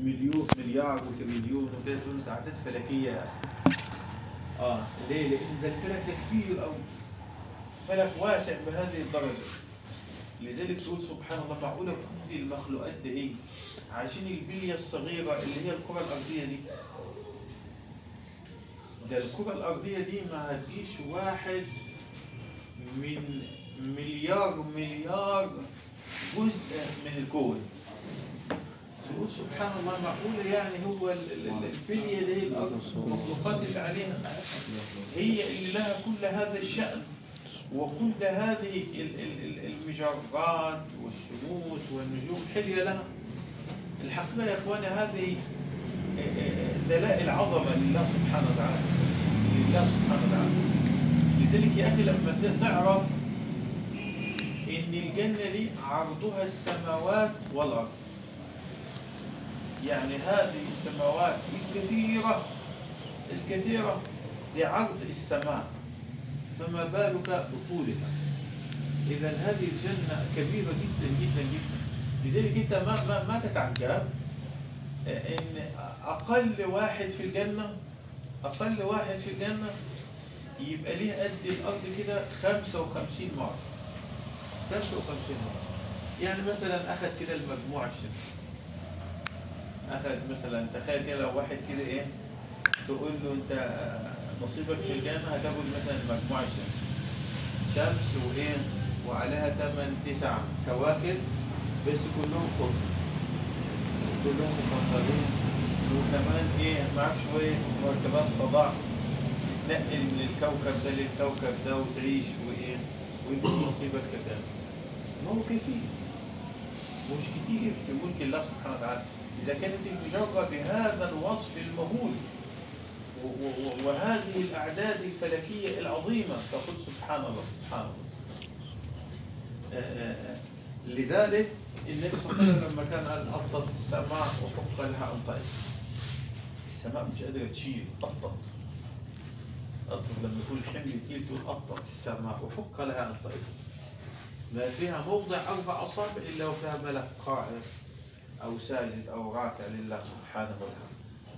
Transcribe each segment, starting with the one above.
مليون مليار وتريليون وكذا تقول انت اعداد فلكيه اه ليه؟ لان ده الفلك ده كبير قوي فلك واسع بهذه الدرجه لذلك تقول سبحان الله معقوله كل المخلوقات دي ايه؟ عشان البليه الصغيره اللي هي الكره الارضيه دي ده الكره الارضيه دي ما هتجيش واحد من مليار مليار جزء من الكون تقول سبحان الله معقولة يعني هو ال- ال- ال- البلية اللي هي الأرض المخلوقات اللي عليها هي اللي لها كل هذا الشأن وكل هذه ال- ال- ال- المجرات والشموس والنجوم حلية لها الحقيقة يا إخواني هذه دلائل عظمة لله سبحانه وتعالى لله سبحانه وتعالى لذلك يا أخي لما ت- تعرف إن الجنة دي عرضها السماوات والأرض يعني هذه السماوات الكثيرة الكثيرة لعرض السماء فما بالك بطولها إذا هذه الجنة كبيرة جدا جدا جدا لذلك أنت ما ما, ما تتعجب إن أقل واحد في الجنة أقل واحد في الجنة يبقى ليه قد الأرض كده 55 مرة 55 مرة يعني مثلا أخذ كده المجموعة الشمسية أخذ مثلا تخيل كده لو واحد كده إيه تقول له أنت نصيبك في الجنة هتاخد مثلا المجموعة الشمسية شمس وإيه وعليها 8 9 كواكب بس كلهم خضر كلهم مفضلين وكمان ايه معاك شوية مركبات فضاء تتنقل من الكوكب ده للكوكب ده وتعيش وايه ويبقى نصيبك كده ما هو كثير مش كتير في ملك الله سبحانه وتعالى إذا كانت المجرة بهذا الوصف المهول و- و- و- وهذه الأعداد الفلكية العظيمة تقول سبحان الله سبحان الله آه، آه، آه. لذلك النبي صلى الله عليه وسلم لما كان قال أطت السماء وحق لها أن طيب السماء مش قادرة تشيل أطت أطت لما يكون الحمل تقيل تقول أطت السماء وحق لها أن طيب ما فيها موضع أربع أصابع إلا وفيها ملك قائم أو ساجد أو راكع لله سبحانه وتعالى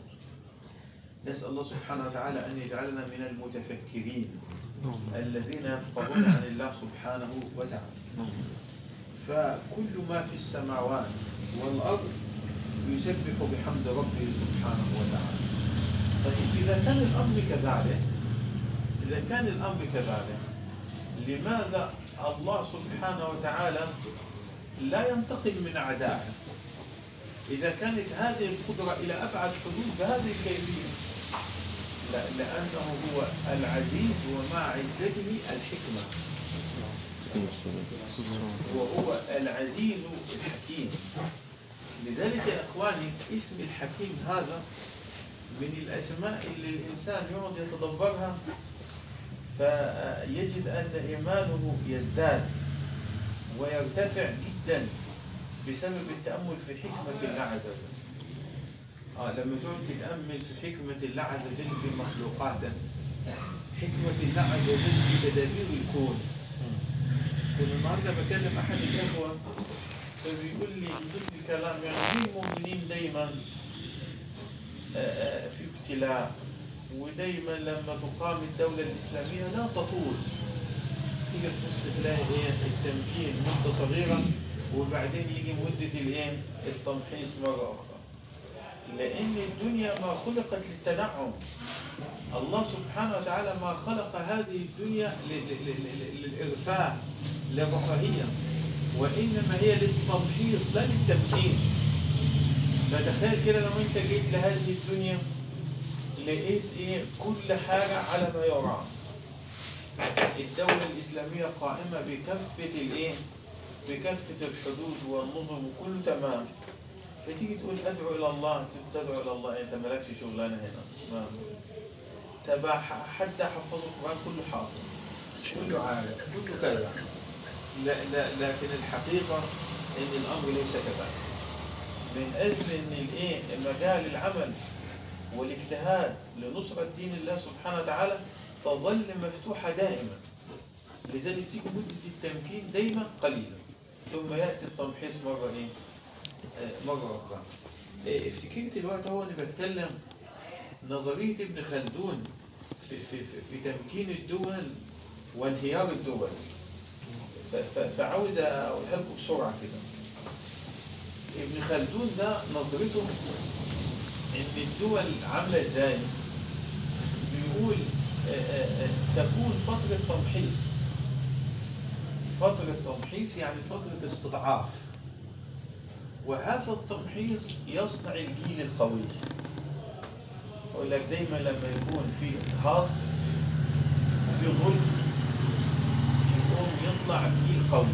نسأل الله سبحانه وتعالى أن يجعلنا من المتفكرين الذين يفقهون عن الله سبحانه وتعالى فكل ما في السماوات والأرض يسبح بحمد ربه سبحانه وتعالى طيب إذا كان الأمر كذلك إذا كان الأمر كذلك لماذا الله سبحانه وتعالى لا ينتقم من أعدائه إذا كانت هذه القدرة إلى أبعد حدود بهذه الكيفية لا- لأنه هو العزيز ومع عزته الحكمة وهو العزيز الحكيم لذلك يا إخواني اسم الحكيم هذا من الأسماء اللي الإنسان يقعد يتدبرها فيجد أن إيمانه يزداد ويرتفع جدا بسبب التأمل في حكمة الله عز وجل آه لما تقعد تتأمل في حكمة الله عز وجل في مخلوقاته حكمة الله عز وجل في تدابير الكون كنت النهارده بكلم أحد الإخوة فبيقول لي ضمن الكلام يعني ليه المؤمنين دايما آه، آه، في ابتلاء ودايما لما تقام الدولة الإسلامية لا تطول تيجي تبص تلاقي ايه التمكين مدة صغيرة وبعدين يجي مدة الايه التمحيص مرة أخرى لأن الدنيا ما خلقت للتنعم الله سبحانه وتعالى ما خلق هذه الدنيا ل- ل- ل- ل- للإرفاه للرفاهية وإنما هي للتمحيص لا للتمكين فتخيل كده لو أنت جيت لهذه الدنيا لقيت إيه كل حاجة على ما يرام الدولة الإسلامية قائمة بكافة الإيه؟ بكافة الحدود والنظم وكله تمام فتيجي تقول أدعو إلى الله تدعو إلى الله أنت مالكش شغلانة هنا ما تبع حد حفظ القرآن كله حافظ كله عارف كله كذا لا لا لكن الحقيقة إن الأمر ليس كذلك من أجل إن الإيه مجال العمل والاجتهاد لنصرة دين الله سبحانه وتعالى تظل مفتوحة دائما لذلك تيجي مدة التمكين دايما قليلة ثم يأتي التمحيص مرة إيه؟ آه، مرة أخرى إيه، افتكرت الوقت هو اني بتكلم نظريه ابن خلدون في في في, في تمكين الدول وانهيار الدول ف- ف- فعاوز اقولها لكم بسرعه كده ابن خلدون ده نظرته ان الدول عامله ازاي بيقول آه، آه، آه، تكون فتره تمحيص فتره تمحيص يعني فتره استضعاف وهذا التمحيص يصنع الجيل القوي اقول لك دايما لما يكون في اضطهاد وفي ظلم يقوم يطلع جيل قوي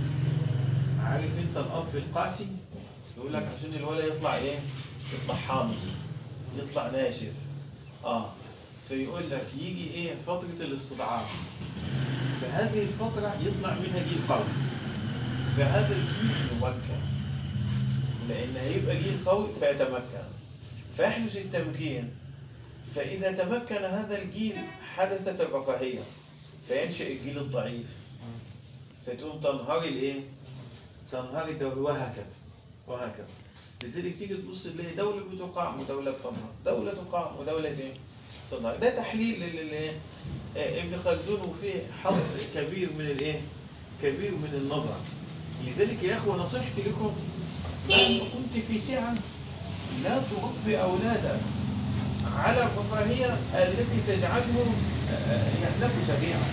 عارف انت الاب القاسي يقول لك عشان الولد يطلع ايه يطلع حامص يطلع ناشف اه فيقول لك يجي ايه فترة الاستضعاف فهذه الفترة يطلع منها جيل قوي فهذا الجيل يمكن لان هيبقى جيل قوي فيتمكن فيحدث التمكين فإذا تمكن هذا الجيل حدثت الرفاهية فينشأ الجيل الضعيف فتقوم تنهار الايه؟ تنهار الدولة وهكذا وهكذا لذلك تيجي تبص تلاقي دولة بتقام ودولة بتنهار دولة تقام ودولة ايه؟ تنهار ده تحليل لل ابن خلدون وفيه حظ كبير من الايه؟ كبير من النظر لذلك يا اخوة نصيحتي لكم مهما كنت في سعة لا تربي أولادك على الرفاهية التي تجعلهم آه، يهلكوا سريعا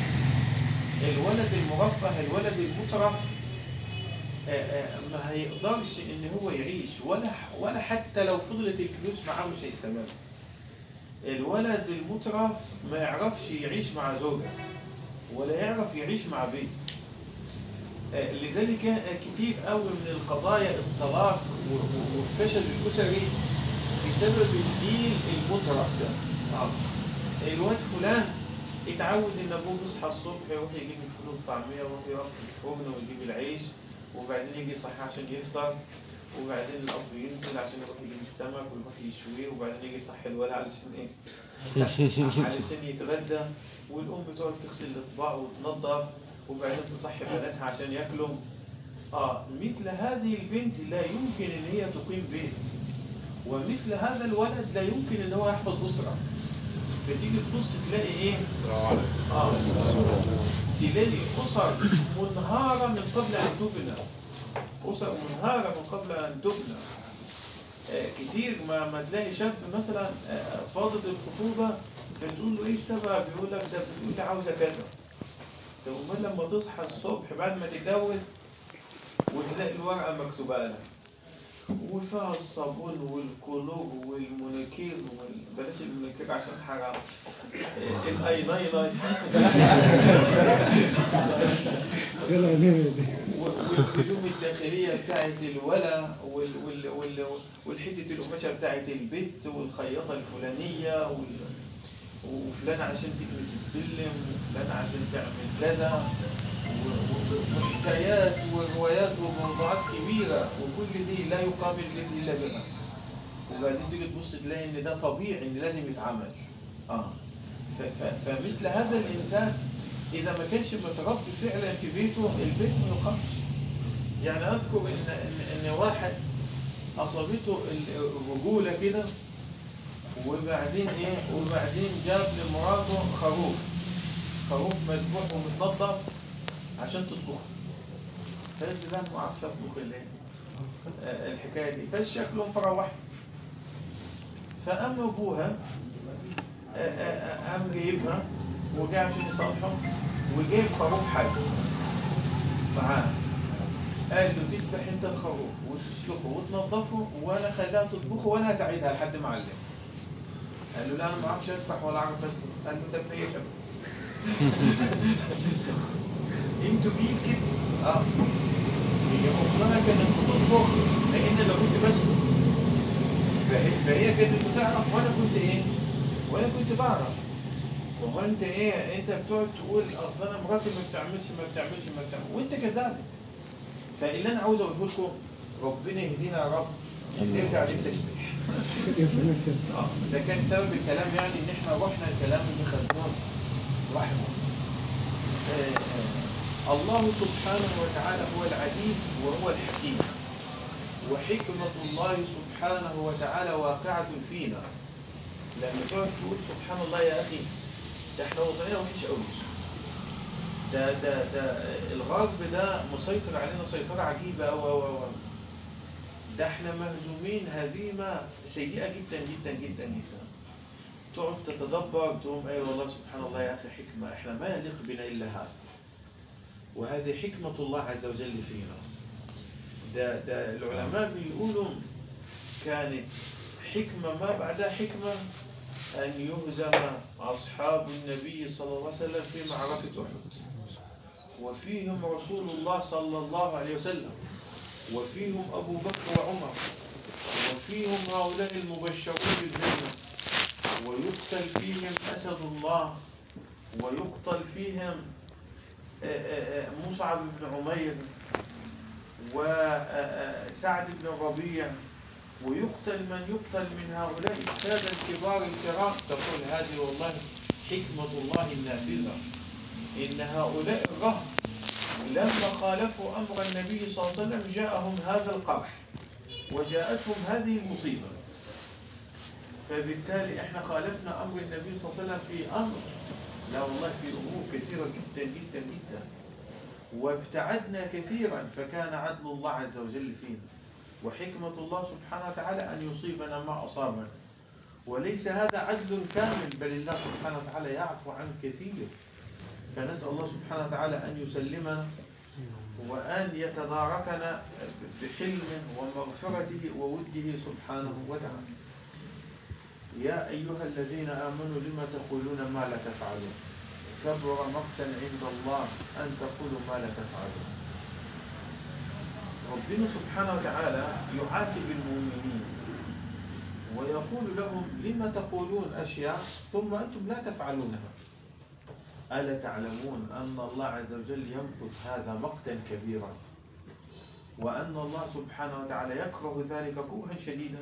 الولد المرفه الولد المترف آه، آه، ما هيقدرش ان هو يعيش ولا ولا حتى لو فضلت الفلوس معاه مش هيستمر الولد المترف ما يعرفش يعيش مع زوجة ولا يعرف يعيش مع بيت آه، لذلك آه، كتير قوي من القضايا الطلاق و- و- والفشل الأسري بسبب الجيل المترف ده آه. الواد فلان اتعود ان ابوه بيصحى الصبح يروح يجيب الفول والطعميه ويروح يقف في الفرن ويجيب العيش وبعدين يجي يصحى عشان يفطر وبعدين الاب ينزل عشان يروح يجيب السمك ويروح يشويه وبعدين يجي يصحي الولد علشان ايه؟ علشان يتغدى والام بتقعد تغسل الاطباق وتنظف وبعدين تصحي بناتها عشان ياكلوا اه مثل هذه البنت لا يمكن ان هي تقيم بيت ومثل هذا الولد لا يمكن ان هو يحفظ اسره فتيجي تبص تلاقي ايه السلام عليكم اه تلاقي اسر منهاره من قبل ان تبنى اسر منهاره من قبل ان تبنى آه كتير ما ما تلاقي شاب مثلا آه فاضل الخطوبه فتقول له ايه السبب يقول لك ده بتقول لي عاوزه كذا طب امال لما تصحى الصبح بعد ما تتجوز وتلاقي الورقه مكتوبه لك وفيها الصابون والكلوب والمونيكير وال... بلاش المونيكير عشان حرام إيه، الايلاينر والهدوم الداخليه بتاعت الولا وال... وال... وال... والحته القماشه بتاعت البيت والخياطه الفلانيه وال... وفلان عشان تكنس السلم وفلان عشان تعمل كذا و- و- وحكايات وروايات وموضوعات كبيرة وكل دي لا يقابل بيت إلا بها وبعدين تيجي تبص تلاقي إن ده طبيعي إن لازم يتعمل آه ف- ف- فمثل هذا الإنسان إذا ما كانش متربي فعلا في بيته البيت ما يقامش يعني أذكر إن إن, إن واحد أصابته ال- الرجولة كده وبعدين إيه وبعدين جاب لمراته خروف خروف مذبوح ومتنظف عشان تطبخ قالت لي لا ما اعرفش اطبخ ال- آه، الحكايه دي فشكلهم فروحت فقام ابوها آه، آه، آه، قام جايبها وجاء عشان يصالحه وجايب خروف حي معاه قال له تذبح انت الخروف وتسلخه وتنظفه وانا خليها تطبخه وانا اساعدها لحد ما اعلم قال له لا انا ما اعرفش اذبح ولا اعرف اسلخ قال له طب هي شباب انتوا جيل كده اه هي امها كانت بتطبخ لان انا كنت بسلك فهي, فهي كانت بتعرف وانا كنت ايه وانا كنت بعرف وهو انت ايه انت بتقعد تقول اصل انا مراتي ما بتعملش ما بتعملش ما بتعملش وانت كذلك فاللي انا عاوز اقوله لكم ربنا يهدينا يا رب نرجع للتسبيح اه ده كان سبب الكلام يعني ان احنا رحنا الكلام اللي خدناه رحمه آه، آه، الله سبحانه وتعالى هو العزيز وهو الحكيم وحكمة الله سبحانه وتعالى واقعة فينا لما تقعد تقول سبحان الله يا أخي ده احنا وضعنا وحش قوي ده ده ده الغرب ده مسيطر علينا سيطرة عجيبة أو أو أو ده احنا مهزومين هزيمة سيئة جدا جدا جدا جدا تقعد تتدبر تقوم اي والله سبحان الله يا اخي حكمة احنا ما يليق بنا الا هذا وهذه حكمة الله عز وجل فينا ده ده العلماء بيقولوا كانت حكمة ما بعدها حكمة أن يهزم أصحاب النبي صلى الله عليه وسلم في معركة أحد وفيهم رسول الله صلى الله عليه وسلم وفيهم أبو بكر وعمر وفيهم هؤلاء المبشرون بالجنة ويقتل فيهم أسد الله ويقتل فيهم آه، آه، آه، مصعب بن عمير وسعد بن الربيع ويقتل من يقتل من هؤلاء السادة الكبار الكرام تقول هذه والله حكمة الله النافذة إن هؤلاء الرهب لما خالفوا أمر النبي صلى الله عليه وسلم جاءهم هذا القرح وجاءتهم هذه المصيبة فبالتالي احنا خالفنا أمر النبي صلى الله عليه وسلم في أمر لا والله في أمور كثيرة جدا جدا جدا وابتعدنا كثيرا فكان عدل الله عز وجل فينا وحكمة الله سبحانه وتعالى أن يصيبنا ما أصابنا وليس هذا عدل كامل بل الله سبحانه وتعالى يعفو عن كثير فنسأل الله سبحانه وتعالى أن يسلمنا وأن يتداركنا بحلمه ومغفرته ووده سبحانه وتعالى يا أيها الذين آمنوا لما تقولون ما لا تفعلون كبر مقتا عند الله أن تقولوا ما لا تفعلون ربنا سبحانه وتعالى يعاتب المؤمنين ويقول لهم لما تقولون أشياء ثم أنتم لا تفعلونها ألا تعلمون أن الله عز وجل يمقت هذا مقتا كبيرا وأن الله سبحانه وتعالى يكره ذلك كرها شديدا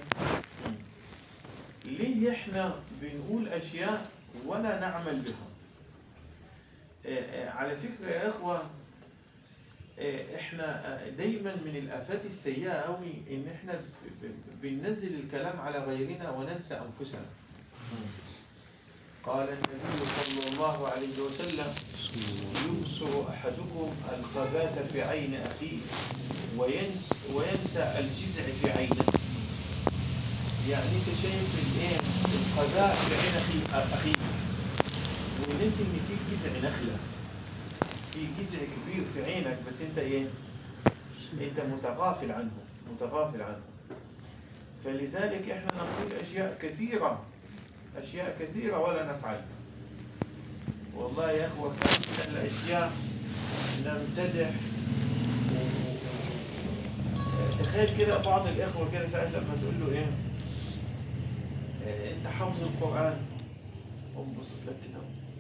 ليه احنا بنقول أشياء ولا نعمل بها آه، آه، على فكرة يا إخوة آه، احنا دايما من الآفات السيئة قوي إن احنا ب- ب- بننزل الكلام على غيرنا وننسى أنفسنا قال النبي صلى الله عليه وسلم يبصر أحدكم الخباث في عين أخيه وينسى, وينسى الجزع في عينه يعني انت شايف الايه الخباء في عين أخي- اخيك ونسي ان في جذع نخله في جذع كبير في عينك بس انت ايه انت متغافل عنه متغافل عنه فلذلك احنا نقول اشياء كثيره اشياء كثيره ولا نفعل والله يا اخوه كم من الاشياء نمتدح و- تخيل كده بعض الاخوه كده ساعات لما تقول له ايه آه، انت حافظ القران قوم بص لك كده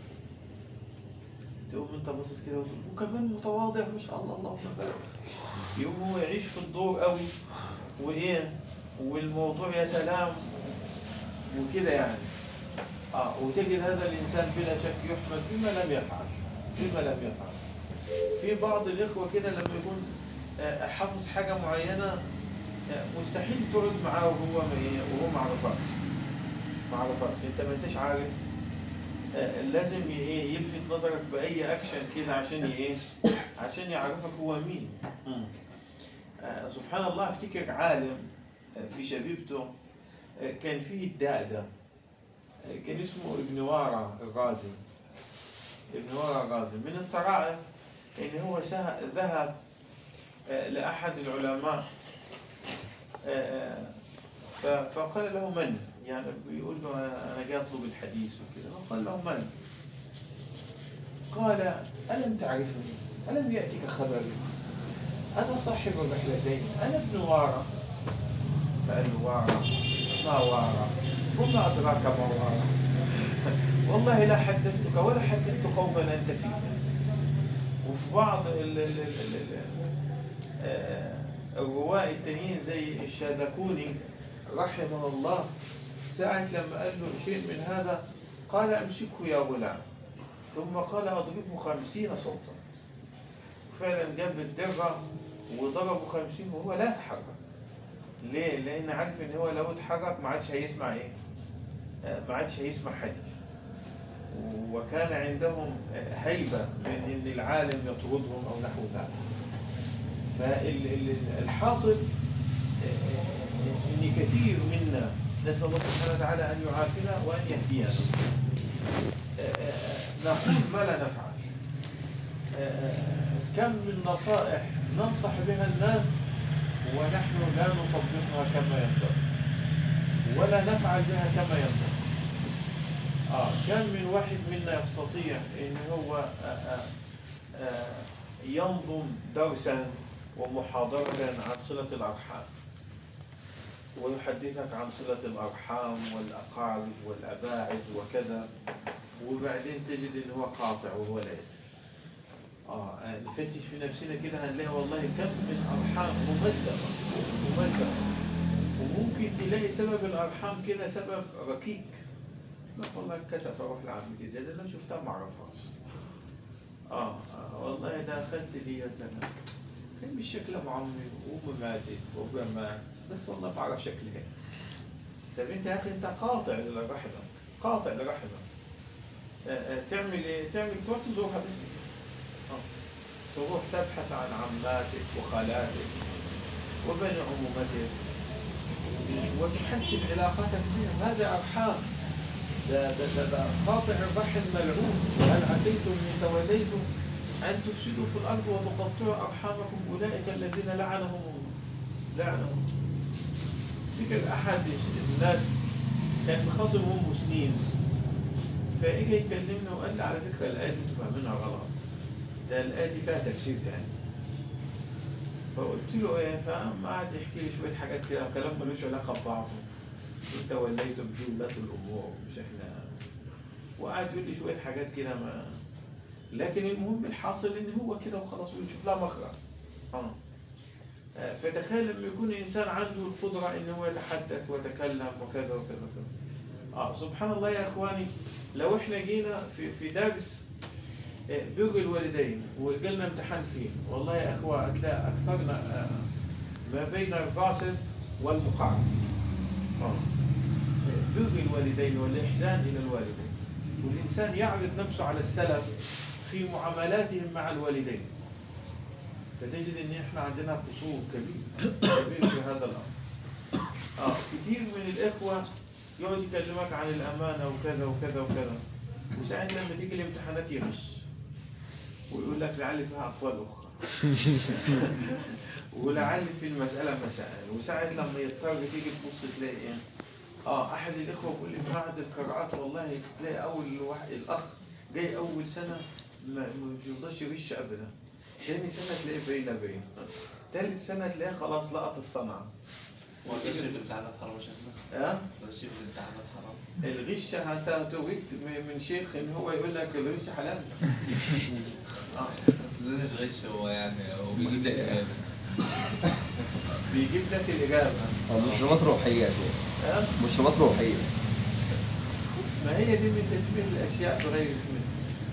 تقوم انت باصص كده وتقول وكمان متواضع ما شاء الله اللهم بارك يقوم هو يعيش في الدور قوي وايه والموضوع يا سلام وكده يعني اه وتجد هذا الانسان بلا شك يحمد فيما لم يفعل فيما لم يفعل في بعض الاخوه كده لما يكون آه، حافظ حاجه معينه آه، مستحيل تقعد معاه وهو ما إيه، وهو ما عرفكش ما عرفكش انت ما انتش عارف آه، لازم ي- ايه يلفت نظرك باي اكشن كده عشان ي- ايه عشان يعرفك هو مين مم. آه، سبحان الله افتكر عالم آه، في شبيبته آه، كان فيه الداء ده آه، كان اسمه ابن وارع الغازي ابن وارع الغازي من الطرائف ان هو سه- ذهب آه، لاحد العلماء آه، آه، ف- فقال له من يعني بيقول له انا جاي اطلب الحديث وكذا فقال له من قال الم تعرفني الم ياتك خبري انا صاحب الرحلتين انا ابن وارى فقال له وارى ما وارى وما ادراك ما وارى والله لا حدثتك ولا حدثت قوما انت فيهم وفي بعض ال- ال- ال- ال- آه، الرواة التانيين زي الشاذكوني رحمه الله ساعة لما قال له شيء من هذا قال امسكه يا غلام ثم قال اضربه خمسين صوتا فعلا جاب الدرة وضربه خمسين وهو لا يتحرك ليه؟ لأن عارف إن هو لو اتحرك ما عادش هيسمع إيه؟ آه، ما عادش هيسمع حديث وكان عندهم هيبة من إن العالم يطردهم أو نحو ذلك فالحاصل إن كثير منا نسأل الله سبحانه وتعالى أن يعافينا وأن يهدينا نقول ما لا نفعل كم من نصائح ننصح بها الناس ونحن لا نطبقها كما ينبغي ولا نفعل بها كما ينبغي آه كم من واحد منا يستطيع ان هو آه آه آه ينظم درسا ومحاضرة عن صلة الأرحام ويحدثك عن صلة الأرحام والأقارب والأباعد وكذا وبعدين تجد إن هو قاطع وهو لا يدري آه نفتش في نفسنا كده هنلاقي والله كم من أرحام ممزقة ممزقة وممكن تلاقي سبب الأرحام كده سبب ركيك لا والله كسف أروح لعمتي دي أنا شفتها ما أعرفهاش آه, آه والله دخلت ديت أنا كان مش شكلها معمر وأم ماتت وأبويا مات بس والله ما أعرف شكلها طب أنت يا أخي أنت قاطع للرحمة قاطع للرحمة آه آه تعمل إيه؟ تعمل تروح تزورها بس تروح تبحث عن عماتك وخالاتك وبني عمومتك وتحسن علاقتك بهم هذا أرحام ده ده ده, ده قاطع الرحم ملعون هل عسيتم ان توليتم ان تفسدوا في الارض وتقطعوا ارحامكم اولئك الذين لعنهم الله لعنهم افتكر احد الناس كان مخاصم امه سنين فاجى يكلمنا وقال لي على فكره الايه دي انتوا فاهمينها غلط ده الايه دي فيها تفسير تاني فقلت له ايه فقام قعد يحكي لي شويه حاجات كده كلام ملوش علاقه ببعضه انت وليتم جملة الامور مش احنا وقعد يقول لي شويه حاجات كده ما لكن المهم الحاصل ان هو كده وخلاص ونشوف لها مخرج اه فتخيل لما يكون انسان عنده القدره ان هو يتحدث ويتكلم وكذا وكذا وكذا اه سبحان الله يا اخواني لو احنا جينا في في درس بر الوالدين وجالنا امتحان فيه والله يا اخوه هتلاقي اكثرنا ما بين القاصد والمقعد بر الوالدين والإحسان إلى الوالدين والإنسان يعرض نفسه على السلف في معاملاتهم مع الوالدين فتجد ان احنا عندنا قصور كبير كبير في هذا الامر اه كثير من الاخوه يقعد يكلمك عن الامانه وكذا وكذا وكذا وساعات لما تيجي الامتحانات يغش ويقول لك لعل فيها اقوال اخرى ولعل في المساله مسائل وساعات لما يضطر تيجي تبص تلاقي ايه اه احد الاخوه بيقول لي في معهد القراءات والله تلاقي اول واحد الاخ جاي اول سنه ما بيرضاش يغش ابدا تاني سنه تلاقيه باينه باين تالت سنه تلاقيه خلاص لقط الصنعه والغش في الامتحانات حرام يا شيخنا اه الغش في الامتحانات حرام الغش انت توجدت من شيخ ان هو يقول لك الغش حلال اه بس ده مش غش هو يعني هو بيجيب لك اجابه بيجيب لك الاجابه أو مشروبات روحية يا شيخ آه؟ مشروبات روحية ما هي دي من تسميه الاشياء بغير اسمها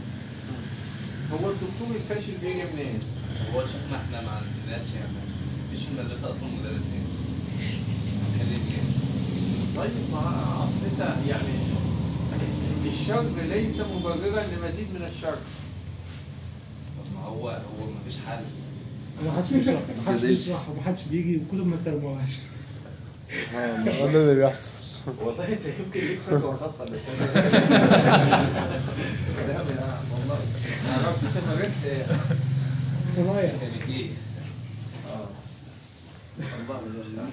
هو الدكتور الفاشل بيجي منين؟ هو شيخنا احنا ما عندناش يعني مفيش في المدرسه اصلا مدرسين اكاديميين طيب ما اصل انت يعني الشر ليس مبررا لمزيد من الشر طب ما هو هو مفيش حل ما حدش بيشرح ما حدش بيشرح وما حدش بيجي وكتب ما استلموهاش هو ده اللي بيحصل والله انت يمكن ليك فتوى خاصه بس انا لا لا والله ما اعرفش انت مارست ايه صنايع كانت ايه؟ اه الله المستعان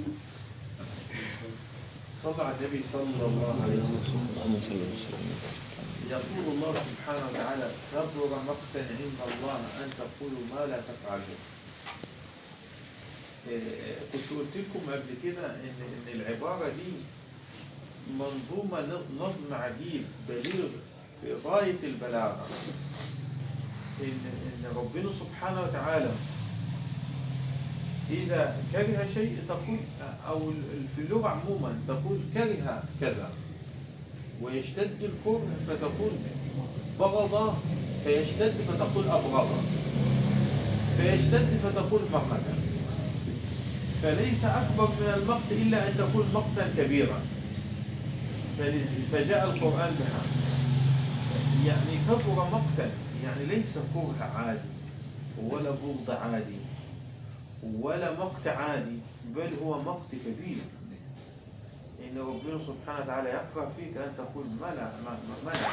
صلى على النبي صلى الله عليه وسلم يقول الله سبحانه وتعالى كبر مقتا عند الله ان تقولوا ما لا تفعلون إيه، كنت قلت لكم قبل كده ان ان العباره دي منظومه ن- نظم عجيب بليغ في غايه البلاغه ان ان ربنا سبحانه وتعالى إذا كره شيء تقول أو في اللغة عموما تقول كره كذا ويشتد الكره فتقول بغض فيشتد فتقول أبغض فيشتد فتقول بغض فليس أكبر من المقت إلا أن تكون مقتا كبيرا فل- فجاء القرآن بها يعني كبر مقتا يعني ليس كره عادي ولا بغض عادي ولا مقت عادي بل هو مقت كبير إن ربنا سبحانه وتعالى يكره فيك أن تقول ما لا ما, ما, ما لا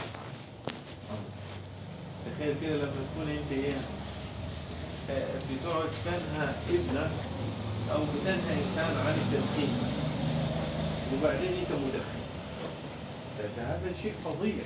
تخيل كده لما تكون أنت إيه آه، بتقعد تنهى ابنك أو بتنهى إنسان عن التدخين وبعدين أنت مدخن ده- ده هذا شيء فظيع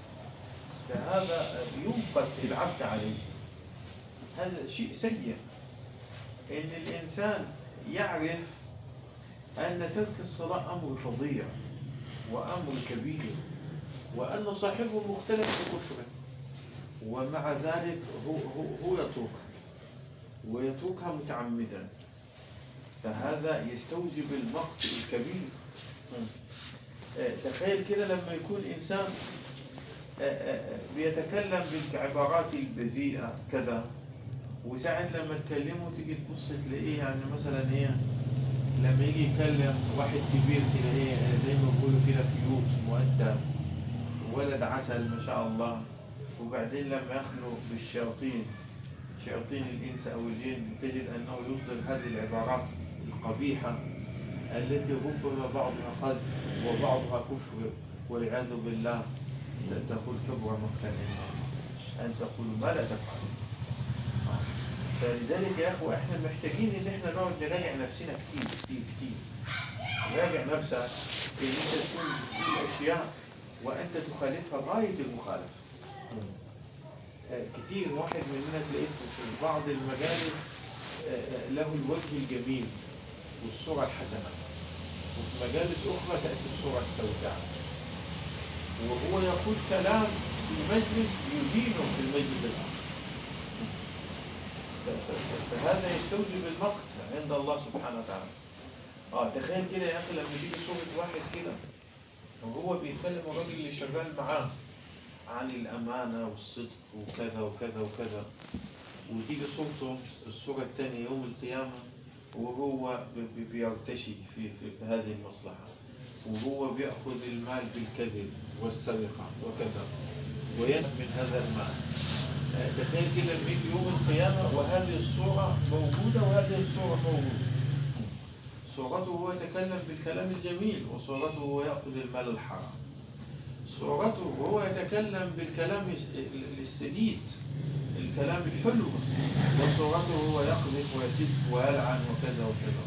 فهذا ينقذ العبد عليه هذا شيء سيء ان الانسان يعرف ان ترك الصلاه امر فظيع وامر كبير وان صاحبه مختلف في كفره ومع ذلك هو هو هو يتركها ويتركها متعمدا فهذا يستوجب المقت الكبير آه، تخيل كده لما يكون انسان آه، آه، آه، بيتكلم بالعبارات البذيئة كذا وساعة لما تكلمه تيجي تبص تلاقيه يعني مثلا ايه لما يجي يكلم واحد كبير كده ايه زي ما بيقولوا كده كيوت مؤدب ولد عسل ما شاء الله وبعدين لما يخلو بالشياطين شياطين الانس او الجن تجد انه يصدر هذه العبارات القبيحه التي ربما بعضها قذف وبعضها كفر والعياذ بالله ت- تقول كبر مقتا عند الله ان تقول ما لا تفعل فلذلك يا اخوه احنا محتاجين ان احنا نقعد نراجع نفسنا كتير كتير كتير راجع نفسك ان انت تكون تقول اشياء وانت تخالفها غايه المخالفه آه، كتير واحد مننا تلاقيه في بعض المجالس آه، آه، له الوجه الجميل والصورة الحسنة وفي مجالس أخرى تأتي الصورة السوداء وهو يقول كلام في مجلس يدينه في المجلس الآخر ف- ف- ف- فهذا يستوجب المقت عند الله سبحانه وتعالى اه تخيل كده يا اخي لما تيجي صورة واحد كده وهو بيتكلم الراجل اللي شغال معاه عن الأمانة والصدق وكذا وكذا وكذا وتيجي صورته الصورة الثانية يوم القيامة وهو ب- ب- بيرتشي في, في, في هذه المصلحة وهو بيأخذ المال بالكذب والسرقة وكذا وينهب من هذا المال آه، تخيل كده لما يجي يوم القيامة وهذه الصورة موجودة وهذه الصورة موجودة صورته هو يتكلم بالكلام الجميل وصورته هو يأخذ المال الحرام صورته وهو يتكلم بالكلام ال- السديد الكلام الحلو وصورته هو يقذف ويسب ويلعن وكذا وكذا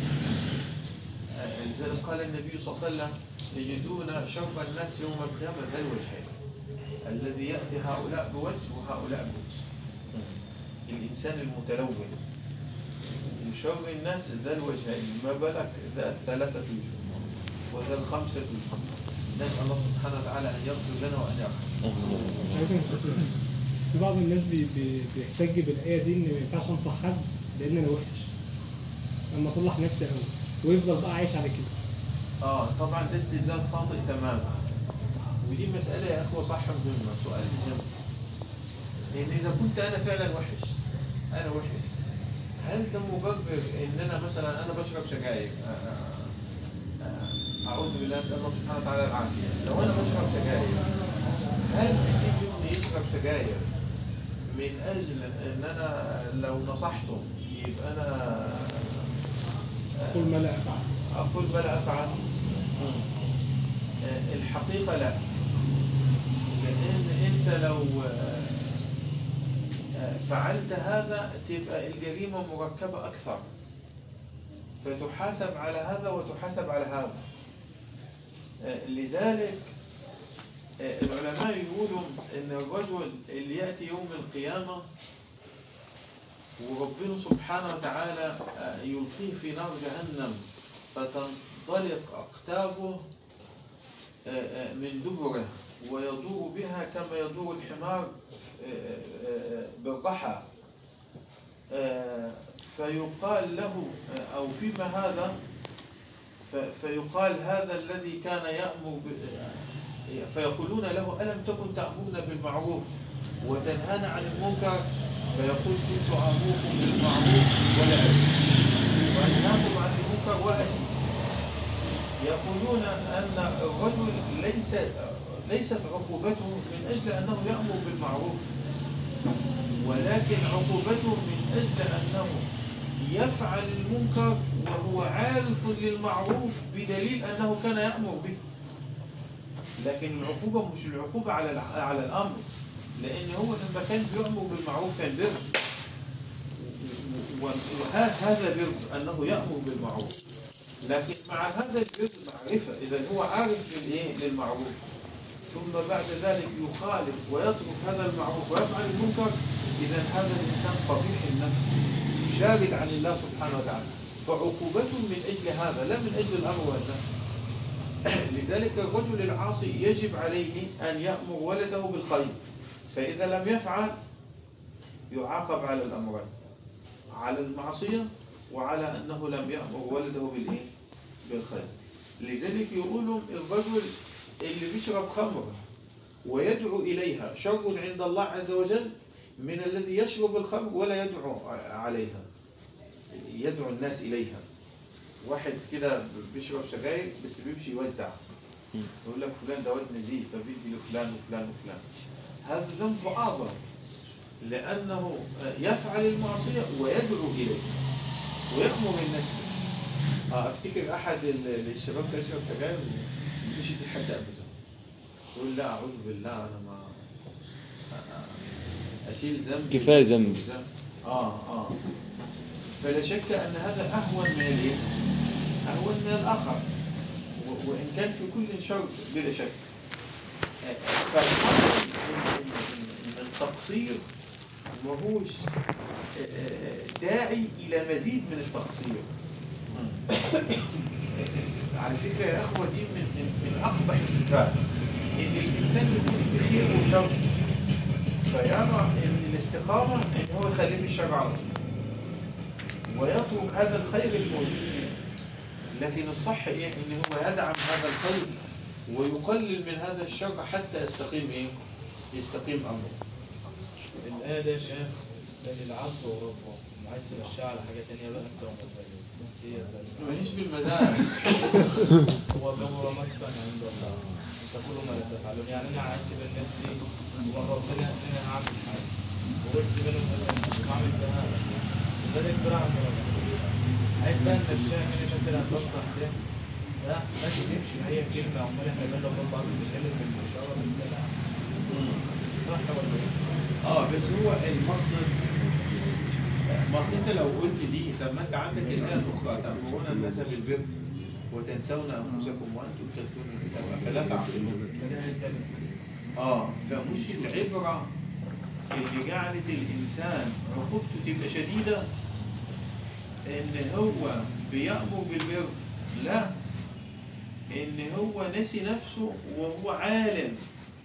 آه، لذلك قال النبي صلى الله عليه وسلم تجدون شر الناس يوم القيامة ذا الوجهين الذي يأتي هؤلاء بوجه وهؤلاء بوجه الإنسان المتلون وشر الناس ذا الوجهين ما بالك ذا الثلاثة وجوه وذا الخمسة وجوه نسأل الله سبحانه وتعالى أن يغفر لنا وأن يرحمنا عايز أنصح- في بعض الناس بي بي بيحتج بالآية دي إن ما ينفعش أنصح حد لأن أنا وحش أما أصلح نفسي أوي ويفضل بقى عايش على كده اه طبعا ده استدلال خاطئ تماما ودي مسألة يا أخوة صح مهمة سؤال مهم لأن إذا كنت أنا فعلا وحش أنا وحش هل ده مبرر إن أنا مثلا أنا بشرب سجاير آه، آه، أعوذ بالله أسأل الله سبحانه وتعالى العافية لو أنا بشرب سجاير هل أسيب ابني يشرب سجاير من أجل إن أنا لو نصحته يبقى أنا آه، كل ما لا أفعل أقول بل أفعل آه، الحقيقة لا لأن أنت لو آه، آه، فعلت هذا تبقى الجريمة مركبة أكثر فتحاسب على هذا وتحاسب على هذا آه، لذلك آه، العلماء يقولوا أن الرجل اللي يأتي يوم القيامة وربنا سبحانه وتعالى آه، يلقيه في نار جهنم فتنطلق أقتابه آه، آه، من دبره ويدور بها كما يدور الحمار آه، آه، آه، بالرحى آه، فيقال له آه، أو فيما هذا ف- فيقال هذا الذي كان يأمر ب- آه، فيقولون له ألم تكن تأمرنا بالمعروف وتنهانا عن المنكر فيقول كنت أمركم بالمعروف ولا أجل وأنهاكم عن المنكر وأتي يقولون أن الرجل ليس ليست عقوبته من أجل أنه يأمر بالمعروف ولكن عقوبته من أجل أنه يفعل المنكر وهو عارف للمعروف بدليل أنه كان يأمر به لكن العقوبة مش العقوبة على الع- على الأمر لأن هو لما كان بيأمر بالمعروف كان بر وهذا بر أنه يأمر بالمعروف لكن مع هذا البر معرفة إذا هو عارف للإيه للمعروف ثم بعد ذلك يخالف ويترك هذا المعروف ويفعل المنكر إذا هذا الإنسان قبيح النفس شارد عن الله سبحانه وتعالى فعقوبته من أجل هذا لا من أجل الأمر والنهي لذلك الرجل العاصي يجب عليه أن يأمر ولده بالخير فإذا لم يفعل يعاقب على الأمرين على المعصية وعلى أنه لم يأمر ولده بالإيه؟ بالخير لذلك يقولوا الرجل اللي بيشرب خمر ويدعو إليها شر عند الله عز وجل من الذي يشرب الخمر ولا يدعو عليها يدعو الناس إليها واحد كده بيشرب سجاير بس بيمشي يوزع يقول لك فلان ده واد نزيه فبيدي لفلان وفلان وفلان هذا ذنب أعظم لأنه يفعل المعصية ويدعو إليه ويأمر الناس به آه، أفتكر أحد ال- الشباب كان يشرب سجاير ومش يدي حد أبدا يقول لا أعوذ بالله أنا ما أشيل ذنب كفاية ذنب. آه آه فلا شك أن هذا أهون من الإيه؟ أهون من الآخر و- وإن كان في كل شر بلا شك فالحاصل إن- إن- إن التقصير ماهوش داعي إلى مزيد من التقصير على فكرة يا أخوة دي من, من, من أقبح الصفات إن الإنسان يكون بخير وشر فيرى إن الاستقامة إن هو يخليه في الشر على طول ويترك هذا الخير الموجود فيه لكن الصح إيه إن هو يدعم هذا الخير ويقلل من هذا الشر حتى يستقيم إيه يستقيم أمره الآية دي يا شيخ بين العبد وربه عايز تمشيها على حاجة تانية بقى انت ومزاجك بس هي ده- ماليش بالمزاج هو كبر مكتا عند الله انت كل ما لا تفعلون يعني انا قعدت بين نفسي وربنا ان انا هعمل حاجة وقلت بينهم وبين نفسي وعمل بها لذلك بقى عند ربنا عايز بقى نمشيها كده مثلا تنصح ده لا ماشي تمشي هي كلمة عمال احنا بينا وبين بعض بنتكلم بالإشارة بالكلام صح ولا ايه؟ اه بس هو المقصد ما أصل انت لو قلت دي طب ما انت عندك الايه الاخرى تامرون الناس بالبر وتنسون انفسكم وانتم تتلون الكتاب افلا تعقلون اه فمش العبره اللي جعلت الانسان عقوبته تبقى شديده ان هو بيامر بالبر لا ان هو نسي نفسه وهو عالم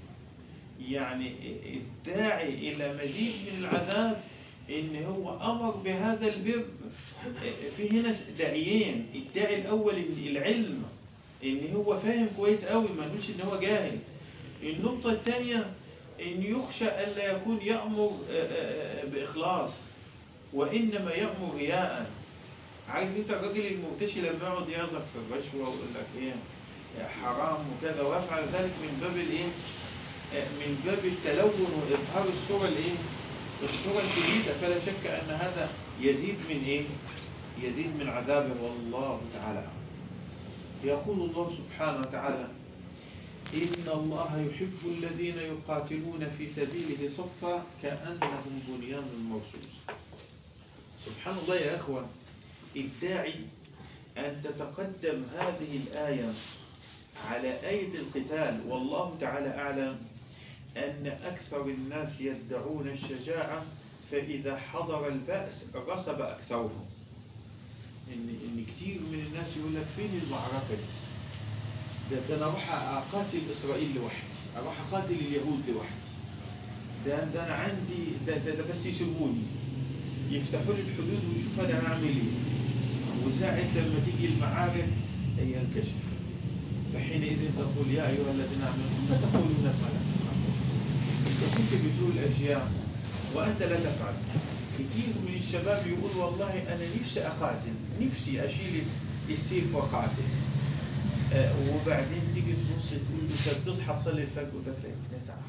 يعني الداعي إلى مزيد من العذاب إن هو أمر بهذا البر في هنا داعيين الداعي الأول إن العلم إن هو فاهم كويس قوي ما نقولش إن هو جاهل النقطة الثانية إن يخشى ألا يكون يأمر بإخلاص وإنما يأمر رياء عارف أنت الراجل المرتشي لما يقعد يعزف في الرشوة ويقول لك إيه حرام وكذا ويفعل ذلك من باب الإيه من باب التلون وإظهار الصورة الإيه؟ الصورة الجديدة فلا شك أن هذا يزيد من إيه؟ يزيد من عذابه والله تعالى أعلم. يقول الله سبحانه وتعالى إن الله يحب الذين يقاتلون في سبيله صفا كأنهم بنيان مرصوص سبحان الله يا أخوة الداعي أن تتقدم هذه الآية على آية القتال والله تعالى أعلم أن أكثر الناس يدعون الشجاعة فإذا حضر البأس غصب أكثرهم إن, إن كتير من الناس يقول لك فين المعركة دي ده, ده أنا أروح أقاتل إسرائيل لوحدي أروح أقاتل اليهود لوحدي ده, ده أنا عندي ده, ده, ده بس يسيبوني يفتحوا لي الحدود ويشوفوا أنا هعمل إيه وساعة لما تيجي المعارك ينكشف فحينئذ تقول يا أيها الذين آمنوا ما تقولون ما لا تفعلون إذا كنت بتقول أشياء وأنت لا تفعل كثير من الشباب يقول والله أنا نفسي أقاتل نفسي أشيل السيف وقعته آه، وبعدين تيجي تبص تقول له انت بتصحى تصلي الفجر يقول لك لا اتنين ساعه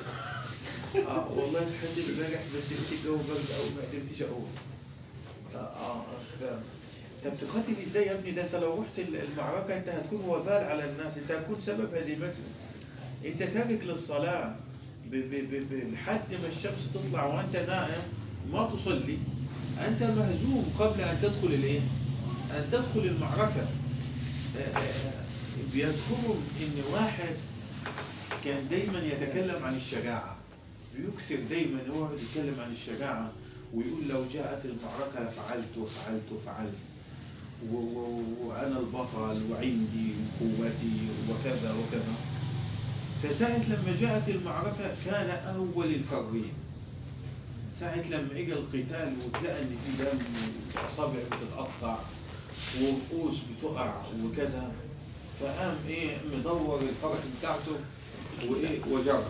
اه والله صحيت امبارح بس لقيت الجو برد قوي ما قدرتش اقوم اه اه ف- طب تقاتل ازاي يا ابني ده انت لو رحت ال- المعركه انت هتكون وبال على الناس انت هتكون سبب هزيمتهم انت تارك للصلاه ب- ب- ب- ب- لحد ما الشمس تطلع وانت نائم ما تصلي انت مهزوم قبل ان تدخل الايه؟ ان تدخل المعركه آه، آه، بيذكروا ان واحد كان دايما يتكلم عن الشجاعه بيكثر دايما هو يتكلم عن الشجاعه ويقول لو جاءت المعركه لفعلت وفعلت وفعلت و- و- وانا البطل وعندي قوتي وكذا وكذا فساعة لما جاءت المعركة كان أول الفرين ساعة لما إجا القتال وتلاقى إن في دم وأصابع بتتقطع ورؤوس بتقع وكذا فقام إيه مدور الفرس بتاعته وإيه وجرى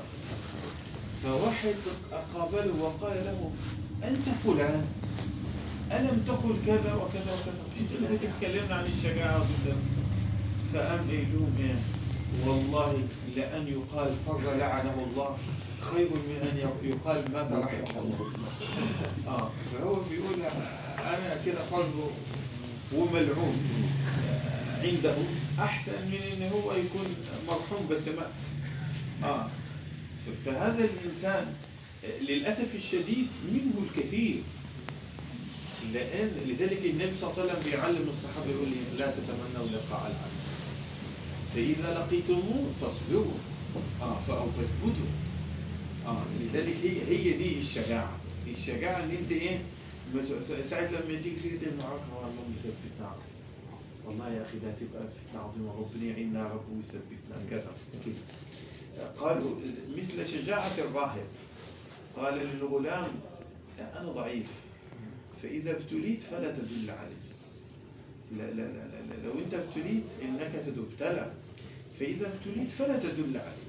فواحد قابله وقال له أنت فلان ألم تقل كذا وكذا وكذا مش أنت اللي تتكلمنا عن الشجاعة والدم فقام قايل لهم إيه والله لأن يقال فر لعنه الله خير من أن يقال مات رحمه الله آه فهو بيقول أنا كده فرد وملعون آه، عنده أحسن من إن هو يكون مرحوم بس مات آه ف- فهذا الإنسان آه، للأسف الشديد منه الكثير لأن لذلك النبي صلى الله عليه وسلم بيعلم الصحابة يقول لي لا تتمنوا لقاء العدو فإذا لقيتموه فاصبروا آه ف- أو فاثبتوا آه لذلك هي هي دي الشجاعة الشجاعة إن أنت إيه ما ت- ساعة لما تيجي سيرة المعركة والله يثبتنا على الخير. والله يا أخي ده تبقى فتنة عظيمة ربنا يعيننا يا رب ويثبتنا كذا كده قالوا ز- مثل شجاعة الراهب قال للغلام أنا ضعيف فإذا ابتليت فلا تدل علي لا لا لا, لا, لا. لو أنت ابتليت إنك ستبتلى فإذا ابتليت فلا تدل علي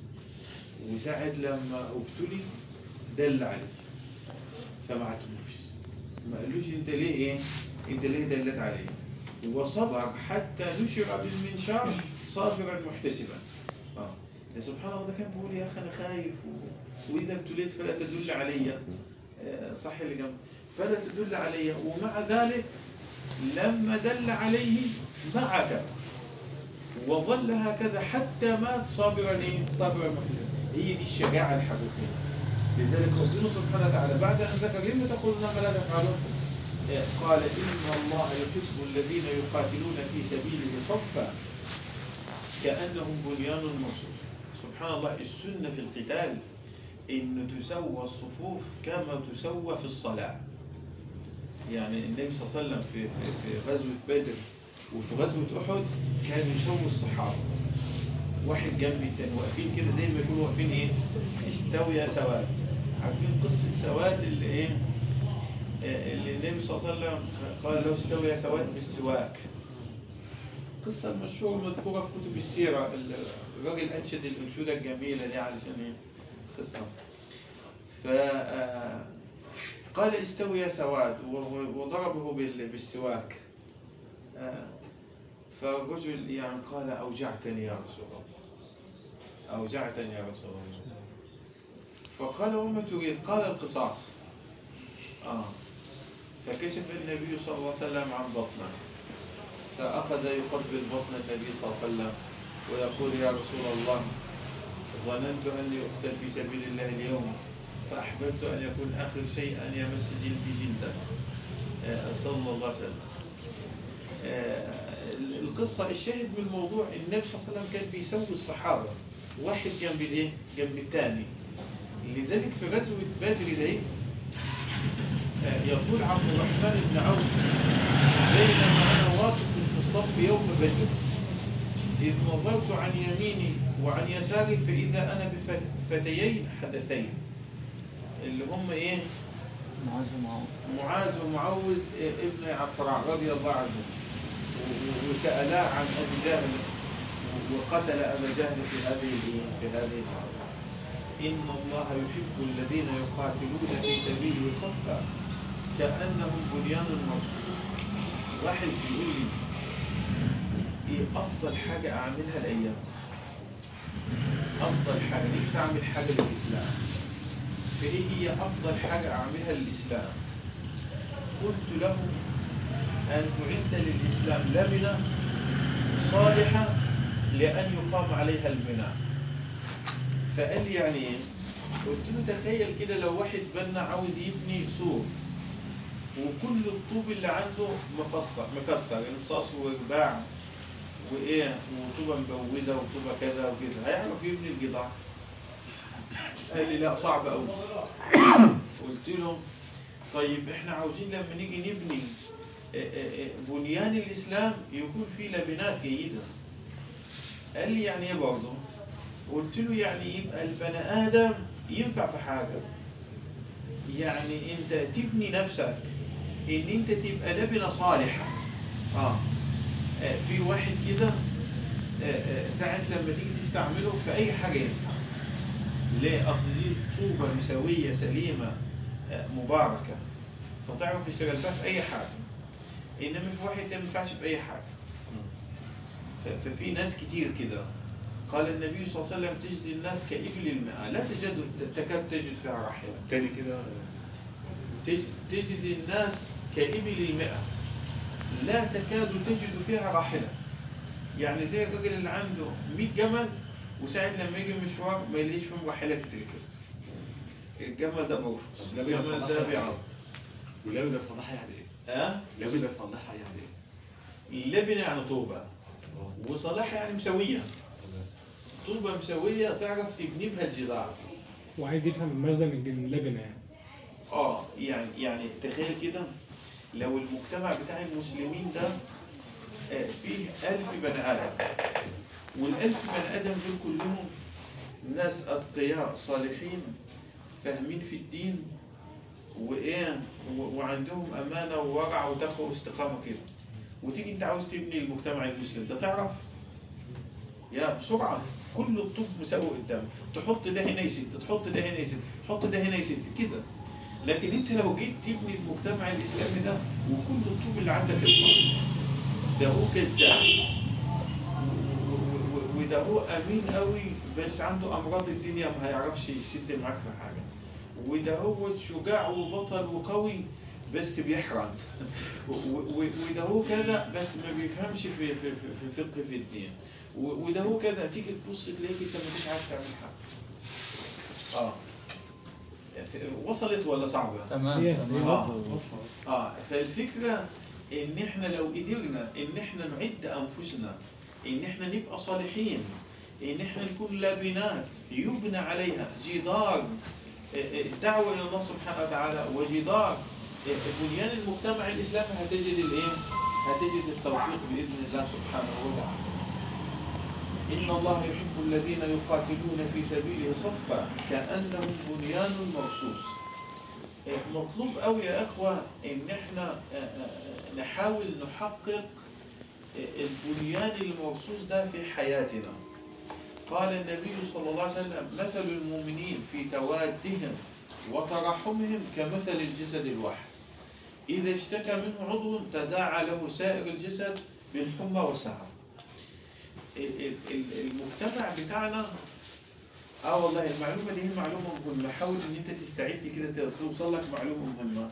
وساعة لما ابتلي دل علي فما عتبوش ما قالوش أنت ليه إيه أنت ليه دلت علي وصبر حتى نشر بالمنشار صابرا محتسبا آه. ده سبحان الله ده كان بيقول يا أخي أنا خايف و... وإذا ابتليت فلا تدل علي آه، صح اللي جنب فلا تدل علي ومع ذلك لما دل عليه ما عتب وظل هكذا حتى مات صابرا ايه؟ صابرا محتسبا هي دي الشجاعه الحقيقيه لذلك ربنا سبحانه وتعالى بعد ان ذكر لما تقولون ما لا تفعلون آه، قال ان الله يحب الذين يقاتلون في سبيله صفا كانهم بنيان مرصوص سبحان الله السنه في القتال ان تسوى الصفوف كما تسوى في الصلاه يعني النبي صلى الله عليه وسلم في في, في غزوه بدر وفي غزوه احد كان يسوي الصحابه واحد جنب التاني واقفين كده زي ما يكونوا واقفين ايه استوي يا سواد عارفين قصه سواد اللي ايه آه، اللي النبي صلى الله عليه وسلم قال له استوي يا سواد بالسواك القصه المشهوره المذكوره في كتب السيره الراجل انشد الانشوده الجميله دي علشان ايه قصه ف آه، قال استوي يا سواد و- و- وضربه بال- بالسواك آه، فالرجل يعني قال أوجعتني يا رسول الله أوجعتني يا رسول الله فقال وما تريد قال القصاص آه فكشف النبي صلى الله عليه وسلم عن بطنه فأخذ يقبل بطن النبي صلى الله عليه وسلم ويقول يا رسول الله ظننت أني أقتل في سبيل الله اليوم فأحببت أن يكون آخر شيء أن يمس جلدي جلدا آه، صلى الله عليه وسلم آه، القصة الشاهد من الموضوع النبي صلى الله عليه وسلم كان بيسوي الصحابة واحد جنب الايه؟ جنب الثاني لذلك في غزوة بدر ده آه، يقول عبد الرحمن بن عوف بينما أنا واقف في الصف يوم بدر إذ نظرت عن يميني وعن يساري فإذا أنا بفتيين حدثين اللي هم إيه؟ معاذ ومعاذ معاذ ومعوذ ابن عفراء رضي الله عنه و- وسألاه عن أبي جهل وقتل أبا جهل في هذه في هذه الحرب إن الله يحب الذين يقاتلون في سبيله صفا كأنهم بنيان مرصوص واحد بيقول لي ايه افضل حاجه اعملها الايام دي؟ افضل حاجه نفسي اعمل حاجه للاسلام فايه هي افضل حاجه اعملها للاسلام قلت له ان تعد للاسلام لبنه صالحه لان يقام عليها البناء فقال لي يعني ايه قلت له تخيل كده لو واحد بنا عاوز يبني سور وكل الطوب اللي عنده مكسر مكسر انصاص ورباع وايه وطوبه مبوزه وطوبه كذا وكده هيعرف يبني الجدار قال لي لا صعب قوي قلت له طيب احنا عاوزين لما نيجي نبني آه، آه، آه، بنيان الاسلام يكون فيه لبنات جيده قال لي يعني ايه برضه قلت له يعني يبقى البني ادم ينفع في حاجه يعني انت تبني نفسك ان انت تبقى لبنه صالحه اه آه، في واحد كده آه، آه، ساعة لما تيجي تستعمله في أي حاجة ينفع. ليه؟ أصل دي طوبة مساوية سليمة آه، مباركة فتعرف تشتغل فيها في أي حاجة. إنما في واحد تاني ما ينفعش في أي حاجة. ف- ففي ناس كتير كده قال النبي صلى الله عليه وسلم تجد الناس كإبل الماء لا تجد تكاد تجد فيها راحلة تاني كده تج- تجد الناس كإبل المئة لا تكاد تجد فيها راحلة يعني زي الراجل اللي عنده 100 جمل وساعة لما يجي مشوار ما يلاقيش فيهم راحلة تتركب الجمل ده مرفض طب ده الجمل ده بيصلحها. بيعض ولبنة صلاحها يعني ايه؟ اه لبنة صلاحها يعني ايه؟ اللبنة يعني طوبة اه وصلاحها يعني مسوية تمام. طوبة مسوية تعرف تبني بها الجدار وعايز يفهم المغزى من اللبنه يعني اه يعني يعني تخيل كده لو المجتمع بتاع المسلمين ده آه، فيه ألف بني آدم والألف بني آدم دول كلهم ناس أتقياء صالحين فاهمين في الدين وإيه و- وعندهم أمانة وورع وتقوى واستقامة كده وتيجي أنت عاوز تبني المجتمع المسلم ده تعرف يا بسرعة كل الطوب مساوي قدامك تحط ده هنا يسد تحط ده هنا يسد تحط ده هنا يسد كده لكن انت لو جيت تبني المجتمع الاسلامي ده وكل الطوب اللي عندك الخاص ده هو كذاب و- و- و- وده هو امين قوي بس عنده امراض الدنيا ما هيعرفش يسد معاك في حاجه وده هو شجاع وبطل وقوي بس بيحرم و- و- وده هو كذا بس ما بيفهمش في في في, في فقه في الدين و- وده هو كذا تيجي تبص تلاقيك انت مش عارف تعمل حاجه اه وصلت ولا صعبه؟ تمام هي تمام آه. اه فالفكره ان احنا لو قدرنا ان احنا نعد انفسنا ان احنا نبقى صالحين ان احنا نكون لبنات يبنى عليها جدار آه، آه، الدعوه الى الله سبحانه وتعالى وجدار آه، بنيان المجتمع الاسلامي هتجد الايه؟ هتجد التوفيق باذن الله سبحانه وتعالى. إن الله يحب الذين يقاتلون في سبيله صفا كأنهم بنيان مرصوص. إيه، مطلوب قوي يا اخوه ان احنا آه، آه، نحاول نحقق آه، البنيان المرصوص ده في حياتنا قال النبي صلى الله عليه وسلم مثل المؤمنين في توادهم وترحمهم كمثل الجسد الواحد إذا اشتكى منه عضو تداعى له سائر الجسد بالحمى والسهر ال- ال- ال- المجتمع بتاعنا اه والله المعلومة دي هي معلومة مهمة حاول ان انت تستعد كده ت- توصل لك معلومة مهمة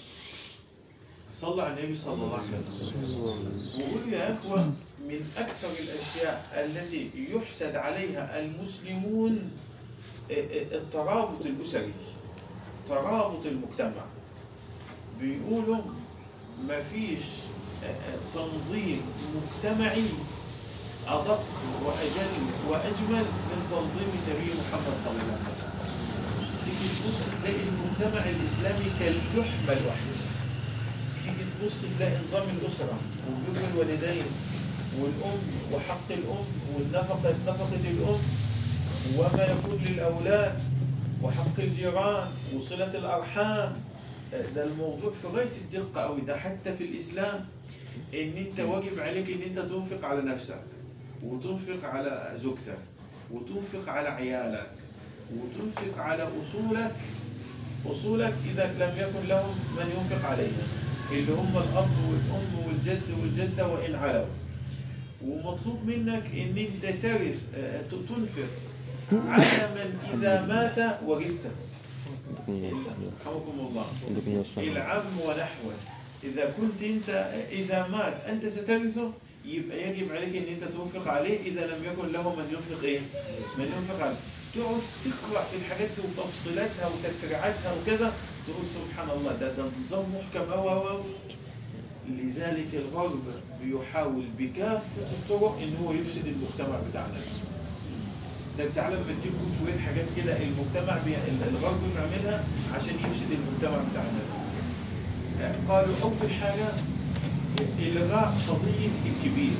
صلى على النبي صلى الله عليه وسلم وقول يا اخوة من اكثر الاشياء التي يحسد عليها المسلمون ا- ا- الترابط الاسري ترابط المجتمع بيقولوا ما فيش تنظيم مجتمعي أدق وأجل وأجمل من تنظيم النبي محمد صلى الله عليه وسلم. تيجي تبص تلاقي المجتمع الإسلامي كاللحمة الواحدة. تيجي تبص تلاقي نظام الأسرة وبر الوالدين والأم وحق الأم والنفقة نفقة الأم وما يكون للأولاد وحق الجيران وصلة الأرحام ده الموضوع في غاية الدقة أوي ده حتى في الإسلام إن أنت واجب عليك إن أنت تنفق على نفسك وتنفق على زوجتك وتنفق على عيالك وتنفق على أصولك أصولك إذا لم يكن لهم من ينفق عليهم اللي هم الأب والأم والجد والجدة وإن علوا ومطلوب منك ان انت ترث آه، ت- تنفق على من اذا مات ورثته رحمكم الله العم ونحوه إذا كنت أنت إذا مات أنت سترثه يبقى يجب عليك أن أنت تنفق عليه إذا لم يكن له من ينفق إيه؟ من ينفق عليه تقعد تقرأ في الحاجات دي وتفصيلاتها وتفريعاتها وكذا تقول سبحان الله ده ده نظام محكم أوي أوي أوي لذلك الغرب بيحاول بكافة الطرق إن هو يفسد المجتمع بتاعنا ده تعالى بديكم شوية حاجات كده المجتمع بي... الغرب بيعملها عشان يفسد المجتمع بتاعنا قالوا أول حاجة إلغاء قضية الكبير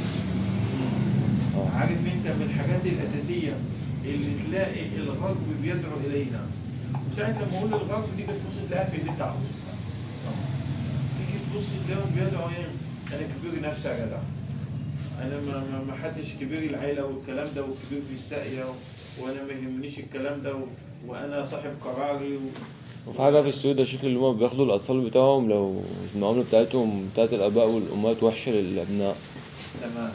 عارف أنت من الحاجات الأساسية اللي تلاقي الغرب بيدعو إليها وساعة لما أقول الغرب تيجي تبص تلاقيها في النت على طول. تيجي تبص تلاقيهم بيدعوا إيه أنا كبير نفسي يا جدع أنا ما, ما, ما حدش كبير العيلة والكلام ده وكبير في الساقية و- وأنا ما يهمنيش الكلام ده و... وأنا صاحب قراري و... وفي حاجة في السوق ده شكل اللي هما بياخدوا الأطفال بتاعهم لو المعاملة بتاعتهم بتاعت الآباء والأمهات وحشة للأبناء تمام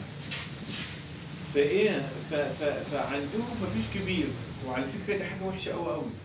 فايه ف... ف... فعندهم مفيش كبير وعلى فكره دي حاجه وحشه قوي قوي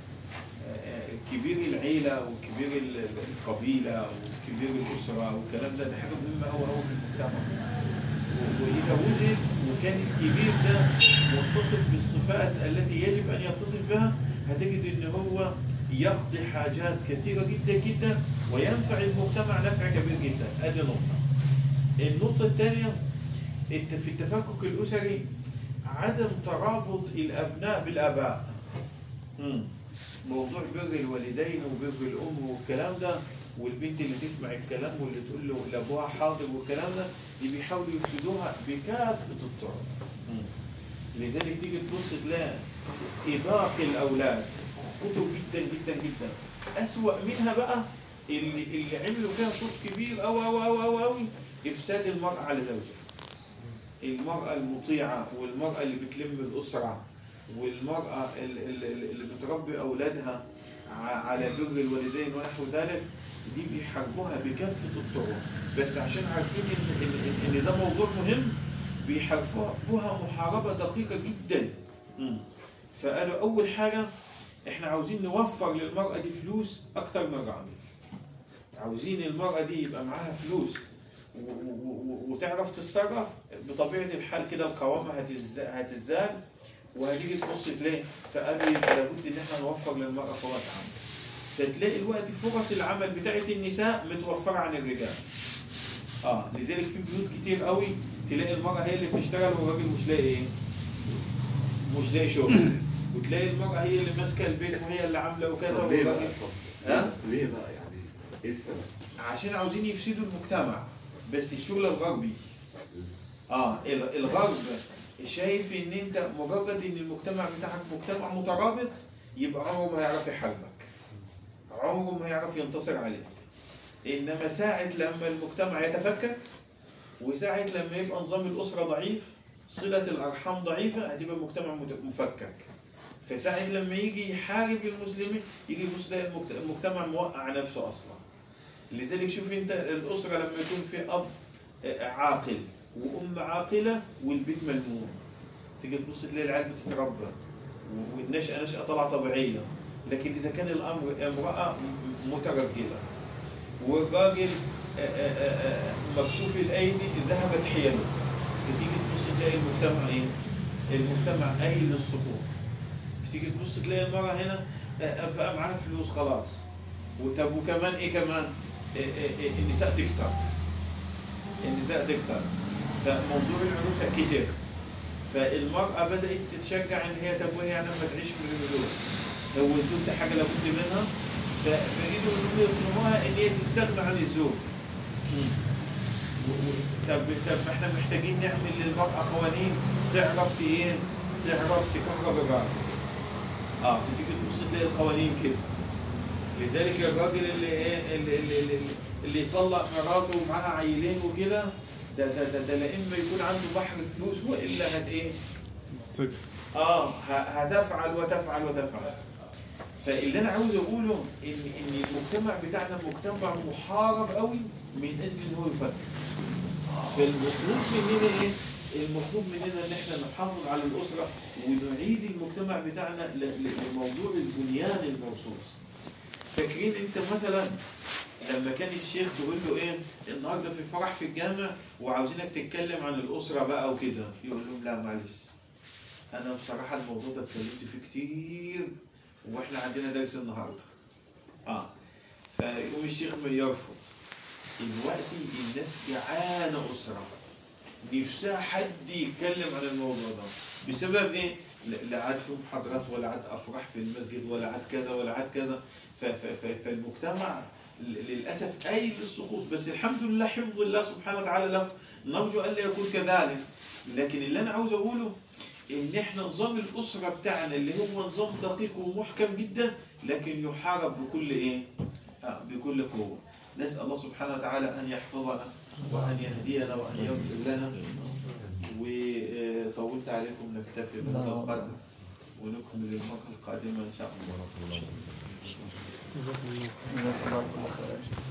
كبير العيله وكبير ال- ال- القبيله وكبير الاسره والكلام ده ده حاجه مهمه قوي قوي في المجتمع و- واذا وجد وكان الكبير ده متصف بالصفات التي يجب ان يتصف بها هتجد ان هو يقضي حاجات كثيره جدا جدا وينفع المجتمع نفع كبير جدا ادي نقطه النقطه الثانيه الت- في التفكك الأسري عدم ترابط الأبناء بالآباء مم. موضوع بر الوالدين وبر الأم والكلام ده والبنت اللي تسمع الكلام واللي تقول له لأبوها حاضر والكلام ده دي بيحاولوا يفسدوها بكافة الطرق مم. لذلك تيجي تبص تلاقي إباق الأولاد كتب جدا جدا جدا أسوأ منها بقى اللي اللي عملوا فيها صوت كبير أوي أوي أوي أوي أوي إفساد المرأة على زوجها المرأة المطيعة والمرأة اللي بتلم الأسرة والمرأة ال- ال- ال- اللي بتربي أولادها ع- على بر الوالدين ونحو ذلك دي بيحاربوها بكافة الطرق بس عشان عارفين إن, إن, إن ده موضوع مهم بيحاربوها محاربة دقيقة جدا مم. فقالوا أول حاجة إحنا عاوزين نوفر للمرأة دي فلوس أكتر من الراجل عاوزين المرأة دي يبقى معاها فلوس و- و- و- وتعرف تتصرف بطبيعة الحال كده القوامة هتز- هتزال وهتيجي تبص تلاقي فقالوا يبقى لابد ان احنا نوفر للمرأة فرص عمل فتلاقي الوقت فرص العمل بتاعت النساء متوفرة عن الرجال اه لذلك في بيوت كتير قوي تلاقي المرأة هي اللي بتشتغل والراجل مش لاقي ايه مش لاقي شغل وتلاقي المرأة هي اللي ماسكة البيت وهي اللي عاملة وكذا طب ليه بقى؟ والراجل طب ها؟ ليه بقى يعني ايه السبب؟ عشان عاوزين يفسدوا المجتمع بس الشغل الغربي اه ال- الغرب شايف ان انت مجرد ان المجتمع بتاعك مجتمع مترابط يبقى عمره ما هيعرف يحاربك عمره ما هيعرف ينتصر عليك انما ساعة لما المجتمع يتفكك وساعة لما يبقى نظام الأسرة ضعيف صلة الأرحام ضعيفة هتبقى المجتمع مت- مفكك فساعة لما يجي يحارب المسلمين يجي يبص يلاقي المجت- المجتمع موقع نفسه أصلا لذلك شوف انت الاسره لما يكون في اب عاقل وام عاقله والبيت ملموم تيجي تبص تلاقي العيال بتتربى والنشأة نشأة طالعة طبيعية لكن إذا كان الأمر امرأة مترجلة والراجل آه، آه، آه، مكتوف الأيدي ذهبت حيله فتيجي تبص تلاقي المجتمع إيه؟ المجتمع قايل للسقوط فتيجي تبص تلاقي المرأة هنا آه، بقى معاها فلوس خلاص وطب وكمان إيه كمان؟ آه، آه، آه، النساء تكتر النساء تكتر فموضوع العنوسة كتير فالمرأة بدأت تتشجع إن هي طب وهي يعني لما تعيش من الزوج هو الزوج ده حاجة لابد منها ف- فإيده إنهم يقنعوها إن هي تستغنى عن الزوج و- و- طب طب ما احنا محتاجين نعمل للمرأة قوانين تعرف ت- ايه تعرف تكهرب الراجل اه فتيجي تبص تلاقي القوانين كده لذلك الراجل اللي ايه اللي, اللي, اللي, اللي يطلق مراته ومعاها عيلين وكده ده ده ده, ده لا اما يكون عنده بحر فلوس والا هت ايه السجن اه ه- هتفعل وتفعل وتفعل فاللي انا عاوز اقوله ان ان المجتمع بتاعنا مجتمع محارب قوي من اجل ان هو يفكر فالمطلوب مننا ايه؟ المطلوب مننا ان احنا نحافظ على الاسره ونعيد المجتمع بتاعنا ل- ل- لموضوع البنيان المرصوص فاكرين انت مثلا لما كان الشيخ تقول له ايه النهارده في فرح في الجامع وعاوزينك تتكلم عن الاسره بقى وكده يقول لهم لا معلش انا بصراحه الموضوع ده اتكلمت فيه كتير واحنا عندنا درس النهارده اه فيقوم الشيخ ما يرفض دلوقتي الناس جعانه اسره نفسها حد يتكلم عن الموضوع ده بسبب ايه؟ لا- لا عاد في محاضرات ولا عاد افراح في المسجد ولا عاد كذا ولا عاد كذا ف- ف- ف- فالمجتمع ل- للاسف اي للسقوط بس الحمد لله حفظ الله سبحانه وتعالى له نرجو الا يكون كذلك لكن اللي انا عاوز اقوله ان احنا نظام الاسره بتاعنا اللي هو نظام دقيق ومحكم جدا لكن يحارب بكل ايه؟ آه، بكل قوه نسال الله سبحانه وتعالى ان يحفظنا وان يهدينا وان يغفر لنا وطولت عليكم نكتفي بهذا القدر ونكمل المره القادمه ان شاء الله جزاك الله كل خير